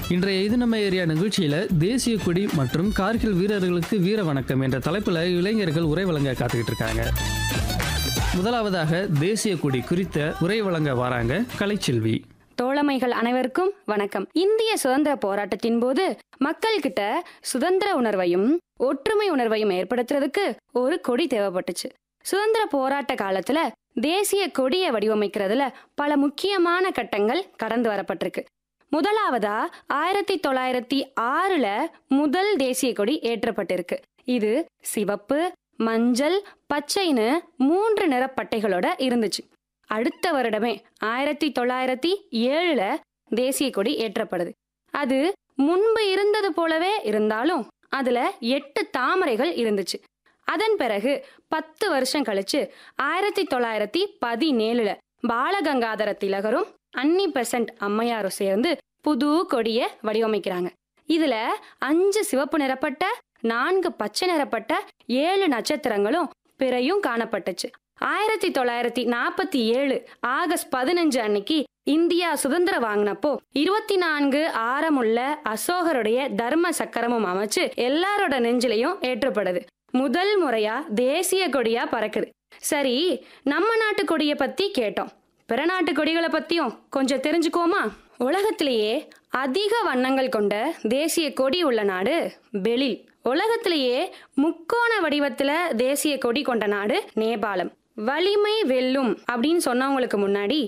இன்றைய இது நம்ம ஏரியா நிகழ்ச்சியில தேசிய கொடி மற்றும் கார்கில் வீரர்களுக்கு வீர வணக்கம் என்ற தலைப்புல இளைஞர்கள் உரை வழங்க காத்துக்கிட்டு இருக்காங்க முதலாவதாக தேசிய கொடி குறித்த உரை வழங்க வராங்க கலைச்செல்வி தோழமைகள் அனைவருக்கும் வணக்கம் இந்திய சுதந்திர போராட்டத்தின் போது மக்கள் கிட்ட சுதந்திர உணர்வையும் ஒற்றுமை உணர்வையும் ஏற்படுத்துறதுக்கு ஒரு கொடி தேவைப்பட்டுச்சு சுதந்திர போராட்ட காலத்துல தேசிய கொடியை வடிவமைக்கிறதுல பல முக்கியமான கட்டங்கள் கடந்து வரப்பட்டிருக்கு முதலாவதா ஆயிரத்தி தொள்ளாயிரத்தி ஆறுல முதல் தேசிய கொடி ஏற்றப்பட்டிருக்கு இது சிவப்பு மஞ்சள் பச்சைன்னு மூன்று நிறப்பட்டைகளோட இருந்துச்சு அடுத்த வருடமே ஆயிரத்தி தொள்ளாயிரத்தி ஏழுல தேசிய கொடி ஏற்றப்படுது அது முன்பு இருந்தது போலவே இருந்தாலும் அதுல எட்டு தாமரைகள் இருந்துச்சு அதன் பிறகு பத்து வருஷம் கழிச்சு ஆயிரத்தி தொள்ளாயிரத்தி பதினேழுல பாலகங்காதர திலகரும் அன்னி பெசன்ட் அம்மையாரும் சேர்ந்து புது கொடிய வடிவமைக்கிறாங்க இதுல அஞ்சு சிவப்பு நிறப்பட்ட நான்கு பச்சை நிறப்பட்ட ஏழு நட்சத்திரங்களும் பிறையும் காணப்பட்டுச்சு ஆயிரத்தி தொள்ளாயிரத்தி நாற்பத்தி ஏழு ஆகஸ்ட் பதினஞ்சு அன்னைக்கு இந்தியா சுதந்திரம் வாங்கினப்போ இருபத்தி நான்கு ஆரமுள்ள அசோகருடைய தர்ம சக்கரமும் அமைச்சு எல்லாரோட நெஞ்சிலையும் ஏற்றப்படுது முதல் முறையா தேசிய கொடியா பறக்குது சரி நம்ம நாட்டு கொடியை பத்தி கேட்டோம் பிற நாட்டு கொடிகளை பத்தியும் கொஞ்சம் தெரிஞ்சுக்குவோமா உலகத்திலேயே அதிக வண்ணங்கள் கொண்ட தேசிய கொடி உள்ள நாடு பெலில் உலகத்திலேயே முக்கோண வடிவத்துல தேசிய கொடி கொண்ட நாடு நேபாளம் வலிமை வெல்லும் அப்படின்னு சொன்னவங்களுக்கு முன்னாடி